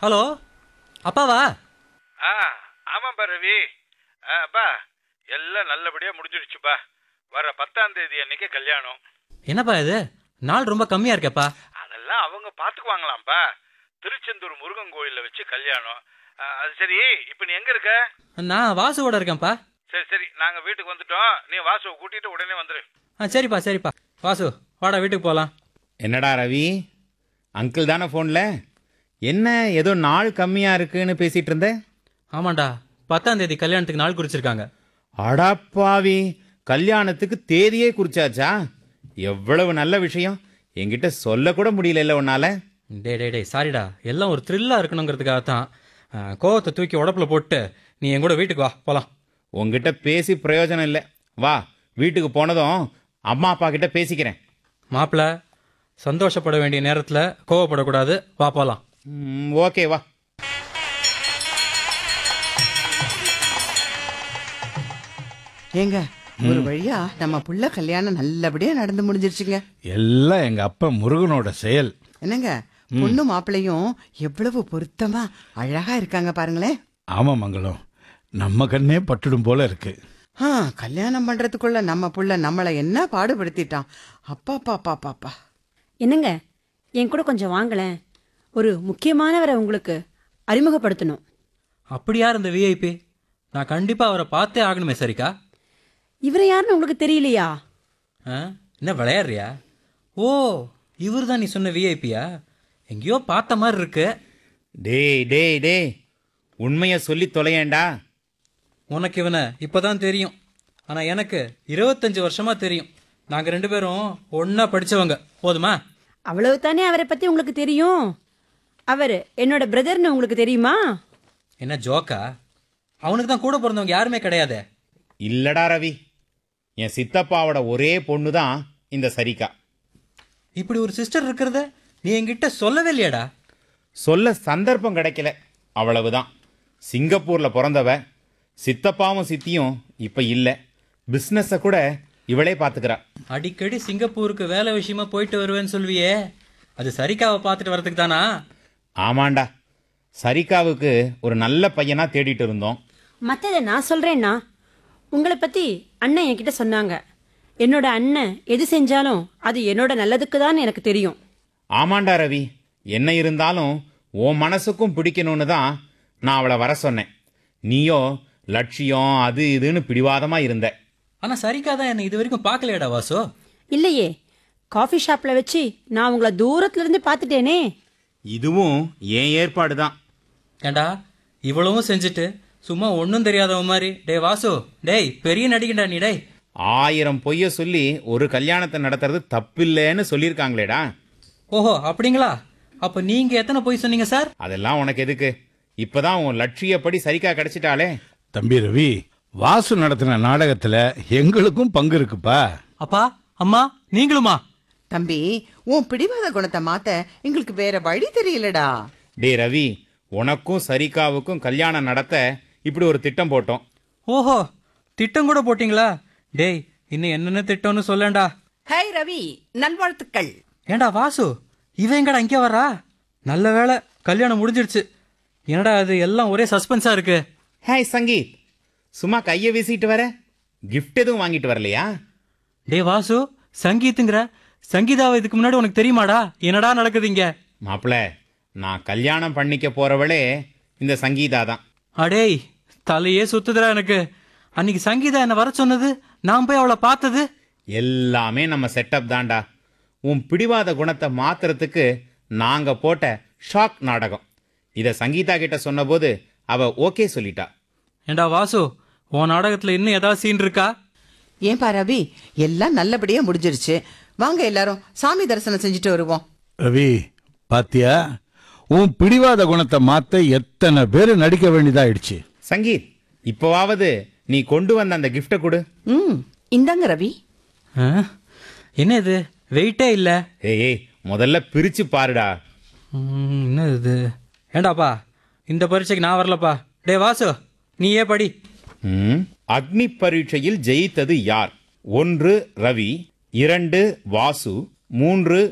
Hello அப்பாவா ஆ ஆமாப்பா ரவி ஆ அப்பா எல்லாம் நல்லபடியாக முடிஞ்சிடுச்சுப்பா வர பத்தாம் தேதி அன்னைக்கு கல்யாணம் என்னப்பா இது நாள் ரொம்ப கம்மியா இருக்கேப்பா அதெல்லாம் அவங்க பார்த்துக்குவாங்களாம்ப்பா திருச்செந்தூர் முருகன் கோயிலில் வச்சு கல்யாணம் ஆ, அது சரி இப்போ நீ எங்கே இருக்க நான் வாசுவோட இருக்கேன்ப்பா சரி சரி நாங்கள் வீட்டுக்கு வந்துட்டோம் நீ வாசுவை கூட்டிட்டு உடனே வந்துரு ஆ சரிப்பா சரிப்பா வாசு வாடா வீட்டுக்கு போகலாம் என்னடா ரவி அங்கிள் தானே ஃபோனில் என்ன ஏதோ நாள் கம்மியாக இருக்குன்னு பேசிகிட்டு இருந்த ஆமாண்டா பத்தாம் தேதி கல்யாணத்துக்கு நாள் குறிச்சிருக்காங்க அடாப்பாவி கல்யாணத்துக்கு தேதியே குறிச்சாச்சா எவ்வளவு நல்ல விஷயம் என்கிட்ட சொல்லக்கூட முடியல உன்னால டே டே டே சாரிடா எல்லாம் ஒரு த்ரில்லாக இருக்கணுங்கிறதுக்காக தான் ஆ, கோவத்தை தூக்கி உடப்புல போட்டு நீ என் கூட வீட்டுக்கு வா போகலாம் உங்ககிட்ட பேசி பிரயோஜனம் இல்லை வா வீட்டுக்கு போனதும் அம்மா அப்பா கிட்ட பேசிக்கிறேன் மாப்பிள்ள சந்தோஷப்பட வேண்டிய நேரத்தில் கோவப்படக்கூடாது வா போகலாம் ம், ஓகே வா ஏங்க ஒரு வழியா நம்ம புள்ள கல்யாணம் நல்லபடியா நடந்து முடிஞ்சிருச்சுங்க எல்லாம் எங்க அப்பா முருகனோட செயல் என்னங்க பொண்ணு மாப்பிள்ளையும் எவ்வளவு பொருத்தமா அழகா இருக்காங்க பாருங்களேன் ஆமா மங்களம் நம்ம கண்ணே பட்டுடும் போல இருக்கு ஆ கல்யாணம் பண்றதுக்குள்ள நம்ம புள்ள நம்மளை என்ன பாடுபடுத்திட்டான் அப்பா பாப்பா பாப்பா என்னங்க என் கூட கொஞ்சம் வாங்களேன் ஒரு முக்கியமானவரை உங்களுக்கு அறிமுகப்படுத்தணும் அப்படி யார் இந்த விஐபி நான் கண்டிப்பாக அவரை பார்த்தே ஆகணுமே சரிக்கா இவரை யாருன்னு உங்களுக்கு தெரியலையா ஆ என்ன விளையாடுறியா ஓ இவர் தான் நீ சொன்ன விஐபியா எங்கேயோ பார்த்த மாதிரி இருக்கு டேய் டேய் டேய் உண்மையை சொல்லி தொலையேண்டா உனக்கு இவனை இப்போதான் தெரியும் ஆனால் எனக்கு இருபத்தஞ்சு வருஷமா தெரியும் நாங்கள் ரெண்டு பேரும் ஒன்றா படித்தவங்க போதுமா அவ்வளவு தானே அவரை பத்தி உங்களுக்கு தெரியும் அவர் என்னோட பிரதர்னு உங்களுக்கு தெரியுமா என்ன ஜோக்கா அவனுக்கு தான் கூட பிறந்தவங்க யாருமே கிடையாதே இல்லடா ரவி என் சித்தப்பாவோட ஒரே பொண்ணு தான் இந்த சரிகா இப்படி ஒரு சிஸ்டர் இருக்கிறத நீ என்கிட்ட சொல்லவே இல்லையாடா சொல்ல சந்தர்ப்பம் கிடைக்கல அவ்வளவுதான் சிங்கப்பூர்ல பிறந்தவ சித்தப்பாவும் சித்தியும் இப்ப இல்ல பிசினஸ கூட இவளே பாத்துக்கிறா அடிக்கடி சிங்கப்பூருக்கு வேலை விஷயமா போயிட்டு வருவேன்னு சொல்வியே அது சரிக்காவை பார்த்துட்டு வரதுக்கு தானா ஆமாண்டா சரிகாவுக்கு ஒரு நல்ல பையனா தேடிட்டு இருந்தோம் மற்றதை நான் சொல்றேன்னா உங்களை பத்தி அண்ணன் என்கிட்ட சொன்னாங்க என்னோட அண்ணன் எது செஞ்சாலும் அது என்னோட நல்லதுக்கு தான் எனக்கு தெரியும் ஆமாண்டா ரவி என்ன இருந்தாலும் உன் மனசுக்கும் பிடிக்கணும்னு தான் நான் அவளை வர சொன்னேன் நீயோ லட்சியம் அது இதுன்னு பிடிவாதமா இருந்த ஆனால் சரிக்கா தான் என்னை இது வரைக்கும் பார்க்கலையாடா வாசு இல்லையே காஃபி ஷாப்ல வச்சு நான் உங்களை தூரத்துல இருந்து பார்த்துட்டேனே இதுவும் என் ஏற்பாடு தான் ஏண்டா இவ்வளவும் செஞ்சுட்டு சும்மா ஒன்றும் தெரியாதவன் மாதிரி டேய் வாசு டேய் பெரிய நடிகண்டா நீ டேய் ஆயிரம் பொய்ய சொல்லி ஒரு கல்யாணத்தை நடத்துறது தப்பில்லைன்னு சொல்லியிருக்காங்களேடா ஓஹோ அப்படிங்களா அப்போ நீங்கள் எத்தனை போய் சொன்னீங்க சார் அதெல்லாம் உனக்கு எதுக்கு இப்பதான் உன் லட்சியப்படி சரிக்கா கிடைச்சிட்டாளே தம்பி ரவி வாசு நடத்தின நாடகத்துல எங்களுக்கும் பங்கு இருக்குப்பா அப்பா அம்மா நீங்களுமா தம்பி உன் பிடிவாத குணத்தை மாத்த எங்களுக்கு வேற வழி தெரியலடா டே ரவி உனக்கும் சரிகாவுக்கும் கல்யாணம் நடத்த இப்படி ஒரு திட்டம் போட்டோம் ஓஹோ திட்டம் கூட போட்டிங்களா டேய் இன்னும் என்னென்ன திட்டம்னு சொல்லேன்டா ஹாய் ரவி நல்வாழ்த்துக்கள் ஏண்டா வாசு இவன் எங்கடா இங்கே வரா நல்ல வேளை கல்யாணம் முடிஞ்சிடுச்சு என்னடா அது எல்லாம் ஒரே சஸ்பென்ஸா இருக்கு ஹாய் சங்கீத் சும்மா கையை வீசிட்டு வர gift எதுவும் வாங்கிட்டு வரலையா டேய் வாசு சங்கீத்துங்கிற சங்கீதாவை இதுக்கு முன்னாடி உனக்கு தெரியுமாடா என்னடா நடக்குது இங்க மாப்பிள நான் கல்யாணம் பண்ணிக்க போறவளே இந்த சங்கீதா தான் அடேய் தலையே சுத்துதுடா எனக்கு அன்னைக்கு சங்கீதா என்ன வர சொன்னது நான் போய் அவளை பார்த்தது எல்லாமே நம்ம செட்டப் தான்டா உன் பிடிவாத குணத்தை மாத்துறதுக்கு நாங்க போட்ட ஷாக் நாடகம் இத சங்கீதா கிட்ட சொன்னபோது அவ ஓகே சொல்லிட்டா ஏண்டா வாசு உன் நாடகத்துல இன்னும் ஏதாவது சீன் இருக்கா ஏன்பா ரவி எல்லாம் நல்லபடியா முடிஞ்சிருச்சு வாங்க எல்லாரும் சாமி தரிசனம் செஞ்சுட்டு வருவோம் ரவி பாத்தியா உன் பிடிவாத குணத்தை மாத்த எத்தனை பேர் நடிக்க வேண்டியதாயிடுச்சு சங்கீத் இப்போவாவது நீ கொண்டு வந்த அந்த கிஃப்டை கொடு ம் இந்தாங்க ரவி ஆ? என்ன இது வெயிட்டே இல்ல ஏய் ஏய் முதல்ல பிரிச்சு பாருடா ம், என்ன இது ஏண்டாப்பா இந்த பரீட்சைக்கு நான் வரலப்பா டேய் வாசு நீயே படி ம். அக்னி பரீட்சையில் ஜெயித்தது யார் ஒன்று ரவி இரண்டு வாசு மூன்று